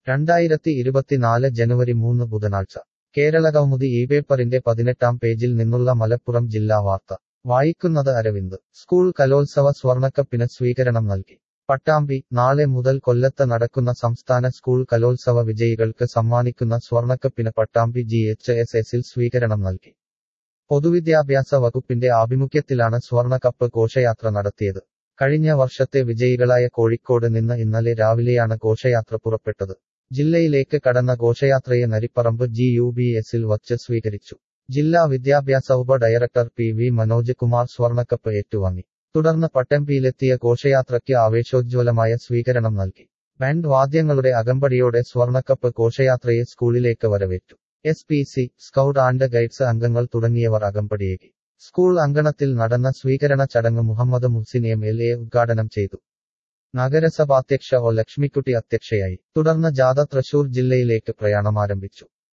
രണ്ടായിരത്തി ഇരുപത്തിനാല് ജനുവരി മൂന്ന് ബുധനാഴ്ച കേരളകൗമുദി ഈ പേപ്പറിന്റെ പതിനെട്ടാം പേജിൽ നിന്നുള്ള മലപ്പുറം ജില്ലാ വാർത്ത വായിക്കുന്നത് അരവിന്ദ് സ്കൂൾ കലോത്സവ സ്വർണക്കപ്പിന് സ്വീകരണം നൽകി പട്ടാമ്പി നാളെ മുതൽ കൊല്ലത്ത് നടക്കുന്ന സംസ്ഥാന സ്കൂൾ കലോത്സവ വിജയികൾക്ക് സമ്മാനിക്കുന്ന സ്വർണക്കപ്പിന് പട്ടാമ്പി ജി എച്ച് എസ് എസിൽ സ്വീകരണം നൽകി പൊതുവിദ്യാഭ്യാസ വകുപ്പിന്റെ ആഭിമുഖ്യത്തിലാണ് സ്വർണക്കപ്പ് ഘോഷയാത്ര നടത്തിയത് കഴിഞ്ഞ വർഷത്തെ വിജയികളായ കോഴിക്കോട് നിന്ന് ഇന്നലെ രാവിലെയാണ് ഘോഷയാത്ര പുറപ്പെട്ടത് ജില്ലയിലേക്ക് കടന്ന ഘോഷയാത്രയെ നരിപ്പറമ്പ് ജി യു ബി എസിൽ വച്ച് സ്വീകരിച്ചു ജില്ലാ വിദ്യാഭ്യാസ ഉപ director P V Manoj Kumar സ്വർണക്കപ്പ് ഏറ്റുവാങ്ങി തുടർന്ന് പട്ടംപിയിലെത്തിയ ഘോഷയാത്രയ്ക്ക് ആവേശോജ്വലമായ സ്വീകരണം നൽകി ബാൻഡ് വാദ്യങ്ങളുടെ അകമ്പടിയോടെ സ്വർണക്കപ്പ് ഘോഷയാത്രയെ സ്കൂളിലേക്ക് വരവേറ്റു S P C scout and guides അംഗങ്ങൾ തുടങ്ങിയവർ അകമ്പടിയേകി സ്കൂൾ അങ്കണത്തിൽ നടന്ന സ്വീകരണ ചടങ്ങ് Muhammad Muhsin M L A ഉദ്ഘാടനം ചെയ്തു നഗരസഭാധ്യക്ഷ ഒ ലക്ഷ്മിക്കുട്ടി അധ്യക്ഷയായി തുടർന്ന് ജാഥ തൃശൂർ ജില്ലയിലേക്ക് പ്രയാണമാരംഭിച്ചു